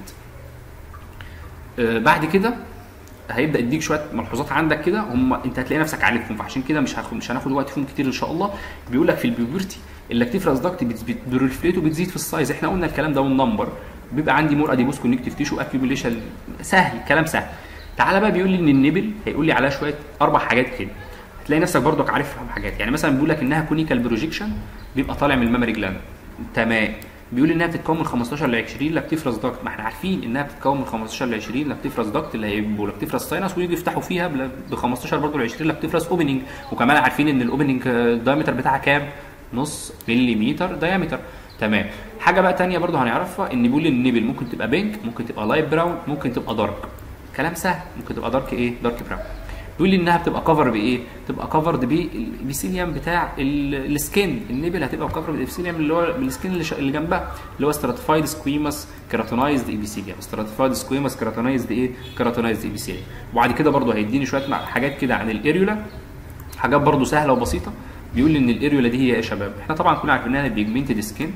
آه بعد كده هيبدا يديك شويه ملحوظات عندك كده هم انت هتلاقي نفسك عارفهم فعشان كده مش هاخد مش هناخد وقت فيهم كتير ان شاء الله بيقول لك في البيوبرتي اللاكتيفراس داكت بروليفريت وبتزيد في السايز احنا قلنا الكلام ده والنمبر بيبقى عندي مور اديبوس كونكتيف تيشو اكيوميليشن سهل كلام سهل تعالى بقى بيقول لي ان النبل هيقول لي عليها شويه اربع حاجات كده هتلاقي نفسك برضك عارف حاجات يعني مثلا بيقول لك انها كونيكال بروجيكشن بيبقى طالع من الميموري جلاند تمام بيقول انها بتتكون من 15 ل 20 لاكتيفرس داكت ما احنا عارفين انها بتتكون من 15 ل 20 لاكتيفرس داكت اللي هيبقوا لاكتيفرس ساينس ويجوا يفتحوا فيها ب 15 برضه ل 20 لاكتيفرس اوبننج وكمان عارفين ان الاوبننج الدايمتر بتاعها كام؟ نص مليمتر دايمتر تمام حاجه بقى تانية برضه هنعرفها ان بيقول النبل ممكن تبقى بينك ممكن تبقى لايت براون ممكن تبقى دارك كلام سهل ممكن تبقى دارك ايه؟ دارك براون بيقول لي انها بتبقى كفر بايه؟ تبقى كفرد بالابيثيليوم بتاع السكين النبل هتبقى كفر بالابيثيليوم اللي هو بالسكين اللي, اللي جنبها اللي هو ستراتيفايد سكويماس كراتونايزد ايبيثيليوم ستراتيفايد سكويماس كراتونايزد ايه؟ كراتونايزد ايبيثيليوم وبعد كده برضه هيديني شويه حاجات كده عن الاريولا حاجات برضه سهله وبسيطه بيقول لي ان الاريولا دي هي ايه يا شباب؟ احنا طبعا كلنا عارفين انها بيجمنتد سكين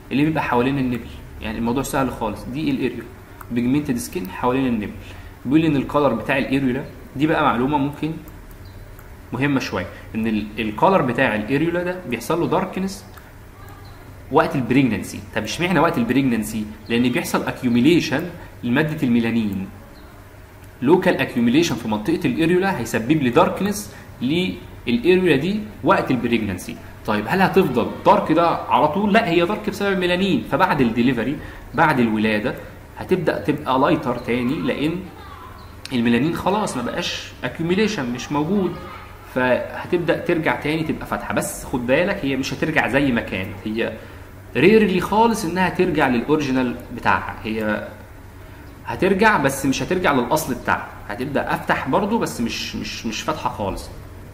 اللي بيبقى حوالين النبل يعني الموضوع سهل خالص دي الاريولا بيجمنتد سكين حوالين النبل بيقول لي ان الكالر بتاع الاريولا دي بقى معلومه ممكن مهمه شويه ان الكالر بتاع الاريولا ده بيحصل له داركنس وقت البريجننسي طب اشمعنى وقت البريجننسي لان بيحصل اكيوميليشن لماده الميلانين لوكال اكيوميليشن في منطقه الاريولا هيسبب لي داركنس للاريولا دي وقت البريجننسي طيب هل هتفضل دارك ده على طول لا هي دارك بسبب الميلانين فبعد الدليفري بعد الولاده هتبدا تبقى لايتر تاني لان الميلانين خلاص ما بقاش اكيوميليشن مش موجود فهتبدا ترجع تاني تبقى فاتحه بس خد بالك هي مش هترجع زي ما كانت هي ريرلي خالص انها ترجع للاوريجينال بتاعها هي هترجع بس مش هترجع للاصل بتاعها هتبدا افتح برضو بس مش مش مش فاتحه خالص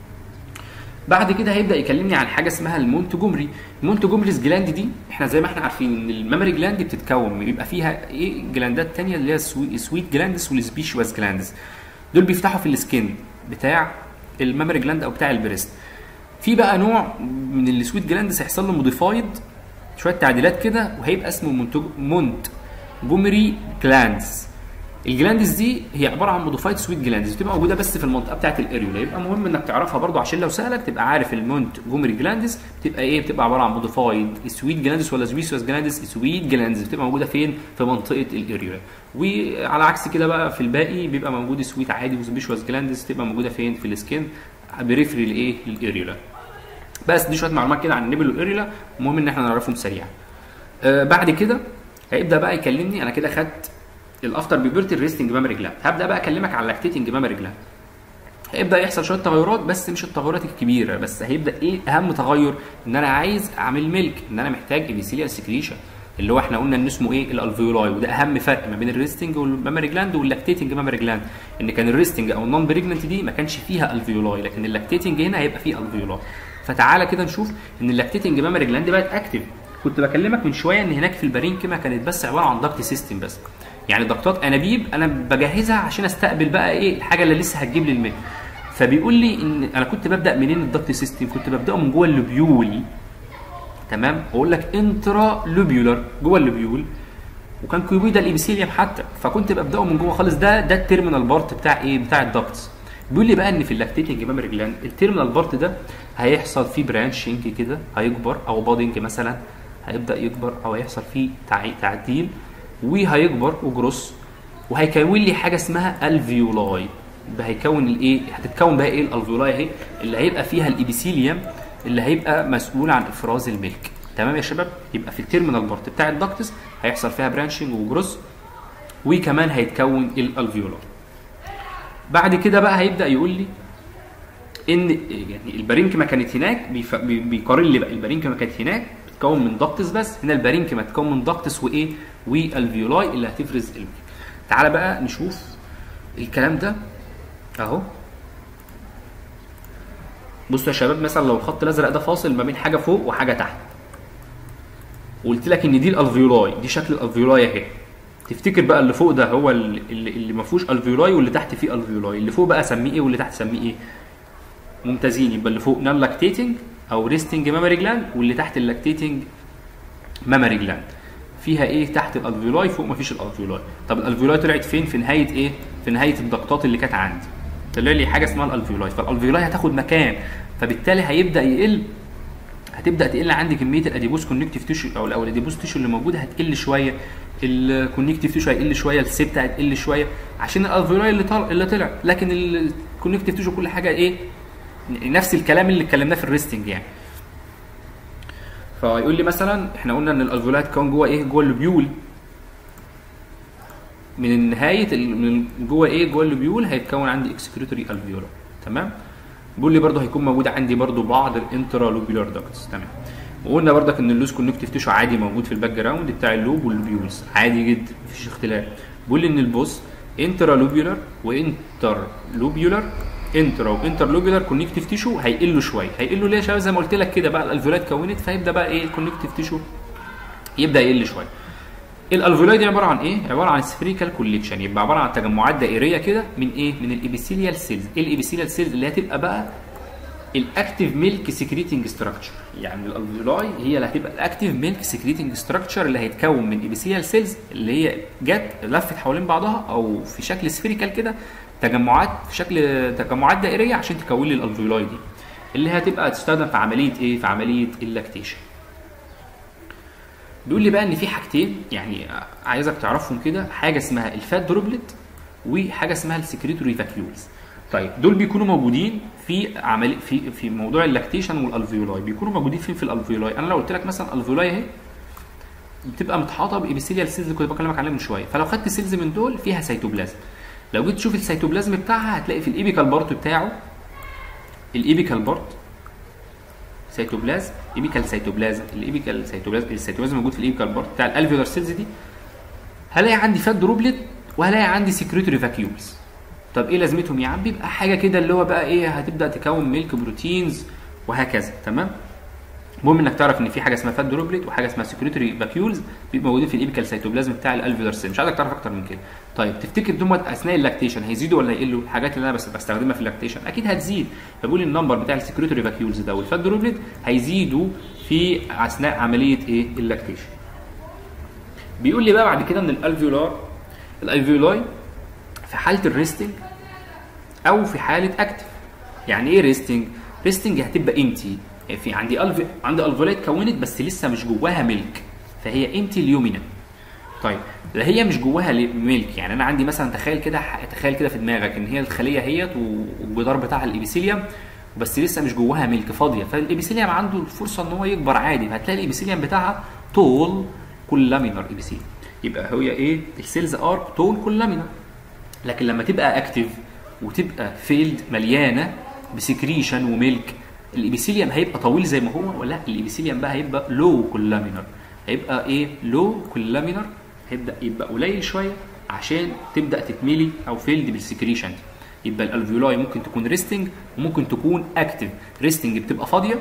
بعد كده هيبدا يكلمني عن حاجه اسمها المونتجومري المونتجومريز جلاند دي احنا زي ما احنا عارفين ان الميموري جلاند بتتكون بيبقى فيها ايه جلاندات تانية اللي هي سويت جلاندز والسبيشواز جلاندز دول بيفتحوا في السكين بتاع الميموري جلاند او بتاع البريست في بقى نوع من السويت جلاندز هيحصل له موديفايد شويه تعديلات كده وهيبقى اسمه مونت مونت جومري جلاندز الجلاندز دي هي عباره عن موديفايد سويت جلاندز بتبقى موجوده بس في المنطقه بتاعه الاريولا يبقى مهم انك تعرفها برضو عشان لو سالك تبقى عارف المونت جومري جلاندز بتبقى ايه بتبقى عباره عن موديفايد سويت جلاندز ولا سويسوس جلاندز سويت جلاندز بتبقى موجوده فين في منطقه الاريولا وعلى عكس كده بقى في الباقي بيبقى موجود سويت عادي وسبيشوس جلاندز تبقى موجوده فين في السكين بريفري لايه للاريولا بس دي شويه معلومات كده عن النبل والاريولا مهم ان احنا نعرفهم سريعا آه بعد كده هيبدا بقى يكلمني انا كده خدت الافتر بيبرتي الريستنج ميموري جلاند هبدا بقى اكلمك على اللاكتيتنج ميموري جلاند هيبدا يحصل شويه تغيرات بس مش التغيرات الكبيره بس هيبدا ايه اهم تغير ان انا عايز اعمل ميلك ان انا محتاج ابيثيليال سكريشن اللي هو احنا قلنا ان اسمه ايه الالفيولاي وده اهم فرق ما بين الريستنج والميموري جلاند واللاكتيتنج ميموري جلاند ان كان الريستنج او النون بريجننت دي ما كانش فيها الفيولاي لكن اللاكتيتنج هنا هيبقى فيه الفيولاي فتعالى كده نشوف ان اللاكتيتنج ميموري جلاند بقت اكتف كنت بكلمك من شويه ان هناك في البارينكيما كانت بس عباره عن ضغط سيستم بس يعني ضغطات انابيب انا بجهزها عشان استقبل بقى ايه الحاجه اللي لسه هتجيب لي الملك فبيقول لي ان انا كنت ببدا منين الضغط سيستم كنت ببداه من جوه اللوبيول تمام واقول لك انترا لوبيولار جوه اللوبيول وكان كيوبيدا الابيثيليوم حتى فكنت ببداه من جوه خالص ده ده التيرمينال بارت بتاع ايه بتاع الضغط بيقول لي بقى ان في اللاكتيتنج ميموري جلاند التيرمينال بارت ده هيحصل فيه برانشنج كده هيكبر او بادنج مثلا هيبدا يكبر او هيحصل فيه تعديل وهيكبر وجروس وهيكون لي حاجه اسمها الفيولاي هيكون الايه هتتكون بقى ايه الالفيولاي اهي اللي هيبقى فيها الابيثيليوم اللي هيبقى مسؤول عن افراز الملك تمام يا شباب يبقى في التيرمينال بارت بتاع الدكتس هيحصل فيها برانشنج وجروس وكمان هيتكون الالفيولاي بعد كده بقى هيبدا يقول لي ان يعني البارينكما كانت هناك بيف... بيقارن لي بقى البارينكما كانت هناك بتتكون من دكتس بس هنا البارينكما تتكون من دكتس وايه والفيولاي اللي هتفرز الملك تعالى بقى نشوف الكلام ده اهو بصوا يا شباب مثلا لو الخط الازرق ده فاصل ما بين حاجه فوق وحاجه تحت وقلت لك ان دي الالفيولاي دي شكل الالفيولاي اهي تفتكر بقى اللي فوق ده هو اللي, اللي ما فيهوش الفيولاي واللي تحت فيه الفيولاي اللي فوق بقى اسميه ايه واللي تحت اسميه ايه ممتازين يبقى اللي فوق نون لاكتيتنج او ريستنج ميموري جلاند واللي تحت اللاكتيتنج ميموري جلاند فيها ايه تحت الالفيولاي فوق مفيش الالفيولاي طب الالفيولاي طلعت فين في نهايه ايه في نهايه الضغطات اللي كانت عندي طلع لي حاجه اسمها الالفيولاي فالالفيولاي هتاخد مكان فبالتالي هيبدا يقل هتبدا تقل عندي كميه الاديبوس كونكتيف تيشو او او الاديبوس تيشو اللي موجوده هتقل شويه الكونكتيف تيشو هيقل شويه السبتا هتقل شويه عشان الالفيولاي اللي طلع اللي طلع لكن الكونكتيف تيشو كل حاجه ايه نفس الكلام اللي اتكلمناه في الريستنج يعني فيقول لي مثلا احنا قلنا ان الالفيولاي هتكون جوه ايه جوه اللوبيول من نهايه من جوه ايه جوه اللوبيول هيتكون عندي اكسكريتوري الفيولا تمام بيقول لي برده هيكون موجود عندي برده بعض الانترا لوبيولار داكتس تمام وقلنا بردك ان اللوز كونكتيف تيشو عادي موجود في الباك جراوند بتاع اللوب واللوبيولز عادي جدا مفيش اختلاف بيقول لي ان البوس انترا لوبيولار وانتر لوبيولار انترا وانتر لوبيولار كونكتيف تيشو هيقلوا شويه هيقلوا ليه يا شباب زي ما قلت لك كده بقى الالفيولات اتكونت فيبدا بقى ايه الكونكتيف تيشو يبدا يقل شويه الالفيولاي دي عباره عن ايه؟ عباره عن سفريكال كوليكشن يبقى عباره عن تجمعات دائريه كده من ايه؟ من الابيثيليال سيلز، ايه الابيثيليال سيلز اللي هتبقى بقى الاكتيف ميلك سكريتنج ستراكشر يعني الالفيولاي هي اللي هتبقى الاكتيف ميلك سكريتنج ستراكشر اللي هيتكون من ايبيثيال سيلز اللي هي جت لفت حوالين بعضها او في شكل سفيريكال كده تجمعات في شكل تجمعات دائريه عشان تكون لي الالفيولاي دي اللي هتبقى تستخدم في عمليه ايه في عمليه اللاكتيشن بيقول لي بقى ان في حاجتين يعني عايزك تعرفهم كده حاجه اسمها الفات دروبلت وحاجه اسمها السكريتوري فاكيولز طيب دول بيكونوا موجودين في عمل في في موضوع اللاكتيشن والالفيولاي بيكونوا موجودين فين في الالفيولاي انا لو قلت لك مثلا الالفيولاي اهي بتبقى متحاطه بابيثيليال سيلز اللي كنت بكلمك عليها من شويه فلو خدت سيلز من دول فيها سيتوبلازم لو جيت تشوف السيتوبلازم بتاعها هتلاقي في الايبيكال بارت بتاعه الايبيكال بارت سيتوبلازم ايبيكال سيتوبلازم الايبيكال سيتوبلازم السيتوبلازم موجود في الايبيكال بارت بتاع الالفيولار سيلز دي هلاقي عندي فات دروبلت وهلاقي عندي سكريتوري فاكيولز طب ايه لازمتهم يا عم بيبقى حاجه كده اللي هو بقى ايه هتبدا تكون ميلك بروتينز وهكذا تمام المهم انك تعرف ان في حاجه اسمها فات دروبلت وحاجه اسمها سكريتوري فاكيولز بيبقوا موجودين في الايبيكال سيتوبلازم بتاع الالفيولار سيل مش عايزك تعرف اكتر من كده طيب تفتكر دول اثناء اللاكتيشن هيزيدوا ولا يقلوا الحاجات اللي انا بس بستخدمها في اللاكتيشن اكيد هتزيد فبقول النمبر بتاع السكريتوري فاكيولز ده والفات دروبلت هيزيدوا في اثناء عمليه ايه اللاكتيشن بيقول لي بقى بعد كده ان الالفيولار الالفيولاي في حاله الريستنج او في حاله اكتف يعني ايه ريستنج ريستنج هتبقى امتي في عندي الف عندي الفيولاي اتكونت بس لسه مش جواها ملك فهي امتي اليومينا طيب لا هي مش جواها ملك يعني انا عندي مثلا تخيل كده تخيل كده في دماغك ان هي الخليه هيت والجدار بتاعها الابيثيليوم بس لسه مش جواها ملك فاضيه فالابيثيليوم عنده الفرصه ان هو يكبر عادي فهتلاقي الابيثيليوم بتاعها طول كولامينر ابيثيليوم يبقى هي ايه السيلز ار طول كولامينر لكن لما تبقى اكتف وتبقى فيلد مليانه بسكريشن وملك الابيثيليوم هيبقى طويل زي ما هو ولا الابيثيليوم بقى هيبقى لو كولامينر هيبقى ايه لو كولامينر هيبدا يبقى قليل شويه عشان تبدا تتملي او فيلد بالسكريشن يبقى الالفيولاي ممكن تكون ريستنج وممكن تكون اكتف ريستنج بتبقى فاضيه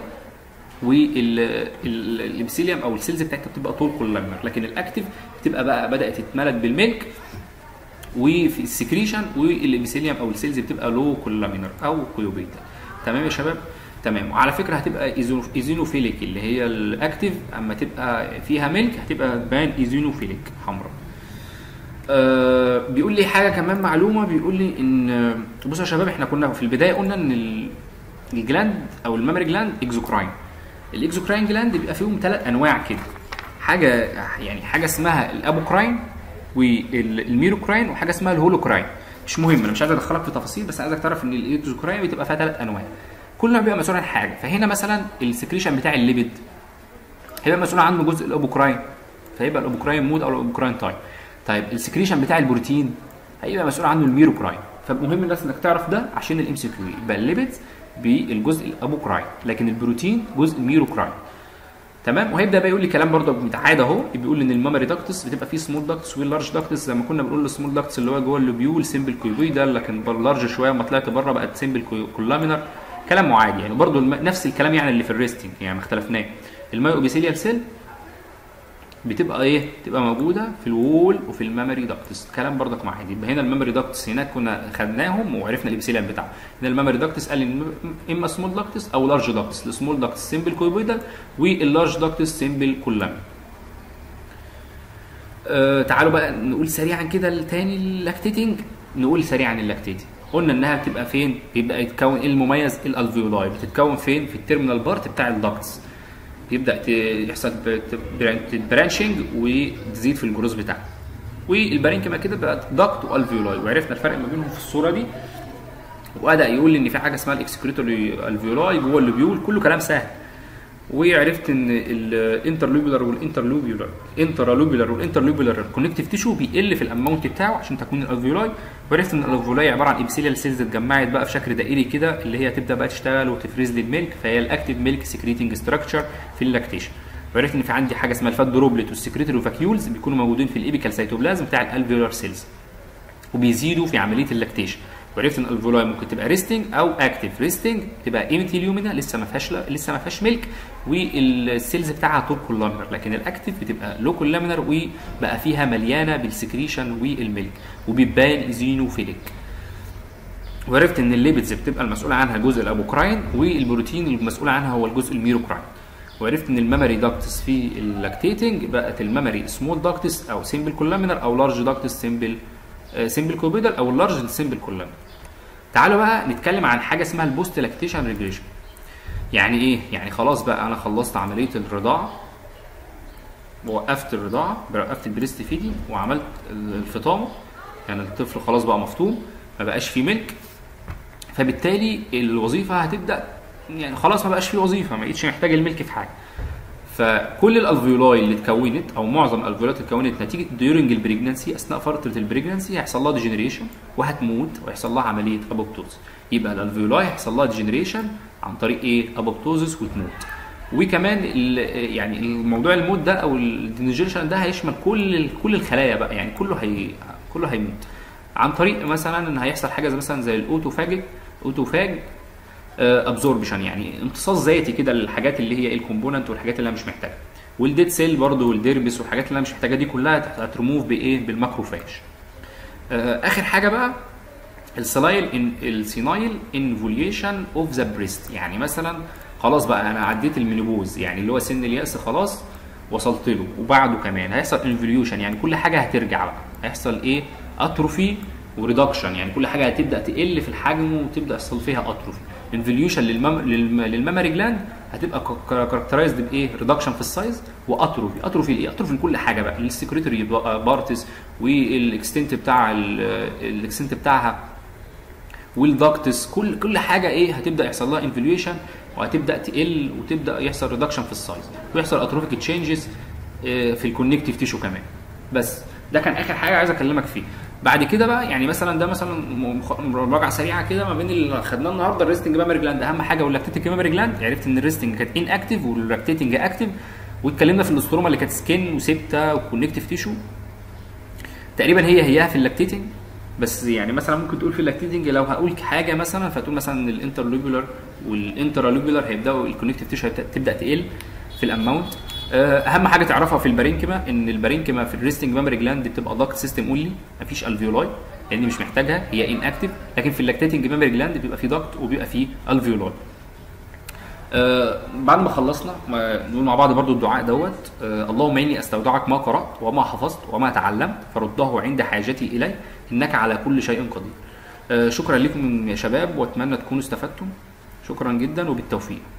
والابسيليوم او السيلز بتاعتها بتبقى طول كولامينر لكن الاكتف بتبقى بقى بدات تتملك بالملك وفي السكريشن والابيثيليوم او السيلز بتبقى لو كولامينر او كيوبيتا تمام يا شباب تمام وعلى فكره هتبقى ايزينوفيليك اللي هي الاكتف اما تبقى فيها ملك هتبقى بان ايزينوفيليك حمراء أه بيقول لي حاجه كمان معلومه بيقول لي ان بصوا يا شباب احنا كنا في البدايه قلنا ان الجلاند او المامري جلاند اكزوكراين الاكزوكراين جلاند بيبقى فيهم ثلاث انواع كده حاجه يعني حاجه اسمها الابوكراين والميروكراين وحاجه اسمها الهولوكراين مش مهم انا مش عايز ادخلك في تفاصيل بس عايزك تعرف ان الاكزوكراين بتبقى فيها ثلاث انواع كل نوع بيبقى مسؤول عن حاجه فهنا مثلا السكريشن بتاع الليبيد هيبقى مسؤول عنه جزء الابوكراين فيبقى الابوكراين مود او الابوكراين تايب طيب السكريشن بتاع البروتين هيبقى مسؤول عنه الميروكراين فمهم الناس انك تعرف ده عشان الام سي كيو يبقى الليبيدز بالجزء الابوكراين لكن البروتين جزء الميروكراين تمام وهيبدا بقى يقول لي كلام برضه متعاد اهو بيقول ان المامري داكتس بتبقى فيه سمول داكتس واللارج داكتس زي ما كنا بنقول السمول داكتس اللي هو جوه اللوبيول سيمبل كيوبيدال لكن لارج شويه لما طلعت بره بقت سيمبل كولامينر كلام عادي يعني برضه نفس الكلام يعني اللي في الريستنج يعني ما اختلفناه المايو اوبيثيليال سيل بتبقى ايه؟ بتبقى موجوده في الوول وفي الميموري داكتس كلام برضك معادي يبقى هنا الميموري داكتس هناك كنا خدناهم وعرفنا الابسيليان بتاعه هنا الميموري داكتس قال ان اما سمول داكتس او لارج داكتس السمول داكتس سيمبل كويبويدال واللارج داكتس سيمبل كولامين آه تعالوا بقى نقول سريعا كده التاني اللاكتيتنج نقول سريعا اللاكتيتنج قلنا انها بتبقى فين بيبقى يتكون ايه المميز الالفيولاي بتتكون فين في التيرمينال بارت بتاع الداكتس يبدا يحصل برانشنج وتزيد في الجروز بتاعها والبارينكما كده بقت داكت والفيولاي وعرفنا الفرق ما بينهم في الصوره دي وبدا يقول لي ان في حاجه اسمها الاكسكريتوري الفيولاي جوه اللوبيول كله كلام سهل وعرفت ان الانترلوبيولار والانترلوبيولار انترالوبيولار والانترلوبيولار كونكتيف تيشو بيقل في الاماونت بتاعه عشان تكون الالفيولاي وعرفت ان الالفيولاي عباره عن ابسيليال سيلز اتجمعت بقى في شكل دائري كده اللي هي تبدا بقى تشتغل وتفرز لي الميلك فهي الاكتيف ميلك سكريتنج ستراكشر في اللاكتيشن وعرفت ان في عندي حاجه اسمها الفات دروبلت والسكريتوري فاكيولز بيكونوا موجودين في الايبيكال سيتوبلازم بتاع الالفيولار سيلز وبيزيدوا في عمليه اللاكتيشن وعرفت ان الفولاي ممكن تبقى ريستنج او اكتف ريستنج تبقى ايمتي اليومينا لسه ما فيهاش لسه ما فيهاش ميلك والسيلز بتاعها طول كولامينر لكن الاكتف بتبقى لو كولامينر وبقى فيها مليانه بالسكريشن والميلك وبيبان ايزينوفيليك وعرفت ان الليبيدز بتبقى المسؤوله عنها الجزء الابوكراين والبروتين المسؤول عنها هو الجزء الميروكراين وعرفت ان الميموري داكتس في اللاكتيتنج بقت الميموري سمول داكتس او سيمبل كولامينر او لارج داكتس سيمبل سيمبل كوبيدال او اللارج سيمبل كولامينر تعالوا بقى نتكلم عن حاجه اسمها البوست لاكتيشن ريجريشن يعني ايه يعني خلاص بقى انا خلصت عمليه الرضاعه ووقفت الرضاعه وقفت البريست فيدي وعملت الفطام يعني الطفل خلاص بقى مفطوم ما بقاش فيه ملك فبالتالي الوظيفه هتبدا يعني خلاص ما بقاش فيه وظيفه ما بقتش محتاج الملك في حاجه فكل الالفيولاي اللي اتكونت او معظم الالفيولات اللي اتكونت نتيجه ديورنج البريجنسي اثناء فتره البريجنسي هيحصل لها ديجنريشن وهتموت ويحصل لها عمليه ابوبتوز يبقى الالفيولاي هيحصل لها ديجنريشن عن طريق ايه ابوبتوزس وتموت وكمان يعني الموضوع الموت ده او الديجنريشن ده هيشمل كل كل الخلايا بقى يعني كله هي كله هيموت عن طريق مثلا ان هيحصل حاجه زي مثلا زي الاوتوفاجيك اوتوفاج ابزوربشن يعني امتصاص ذاتي كده للحاجات اللي هي الكومبوننت والحاجات اللي انا مش محتاجها والديد سيل برضه والديربس والحاجات اللي انا مش محتاجها دي كلها هترموف بايه بالماكروفاج اخر حاجه بقى السلايل السينايل انفوليشن اوف ذا بريست يعني مثلا خلاص بقى انا عديت المينوبوز يعني اللي هو سن الياس خلاص وصلت له وبعده كمان هيحصل انفوليوشن يعني كل حاجه هترجع بقى هيحصل ايه اتروفي وريدكشن يعني كل حاجه هتبدا تقل في الحجم وتبدا يحصل فيها اتروفي انفوليوشن للمم... للم... للميموري جلاند هتبقى كاركترايزد بايه ريدكشن في السايز واتروفي اتروفي ايه اتروفي لكل حاجه بقى السكريتوري بارتس والاكستنت بتاع الاكستنت بتاعها والدكتس كل كل حاجه ايه هتبدا يحصل لها انفوليوشن وهتبدا تقل وتبدا يحصل ريدكشن في السايز ويحصل اتروفيك تشينجز في الكونكتيف تيشو كمان بس ده كان اخر حاجه عايز اكلمك فيه بعد كده بقى يعني مثلا ده مثلا مراجعه سريعه كده ما بين اللي خدناه النهارده الريستنج ميموري جلاند اهم حاجه واللاكتيتنج ميموري جلاند عرفت ان الريستنج كانت ان اكتف واللاكتيتنج اكتف واتكلمنا في الاستروما اللي كانت سكين وسيبتا وكونكتيف تيشو تقريبا هي هيها في اللاكتيتنج بس يعني مثلا ممكن تقول في اللاكتيتنج لو هقول حاجه مثلا فتقول مثلا الانترلوبولار والانترالوبولار هيبداوا الكونكتيف تيشو تبدا تقل في الاماونت اهم حاجه تعرفها في البارينكما ان البارينكما في الريستنج ميموري جلاند بتبقى داكت سيستم اونلي مفيش الفيولاي لان مش محتاجها هي ان اكتف لكن في اللاكتيتنج ميموري جلاند بيبقى في داكت وبيبقى في الفيولاي آه بعد ما خلصنا ما نقول مع بعض برضو الدعاء دوت آه اللهم اني استودعك ما قرات وما حفظت وما تعلمت فرده عند حاجتي اليه انك على كل شيء قدير آه شكرا لكم يا شباب واتمنى تكونوا استفدتم شكرا جدا وبالتوفيق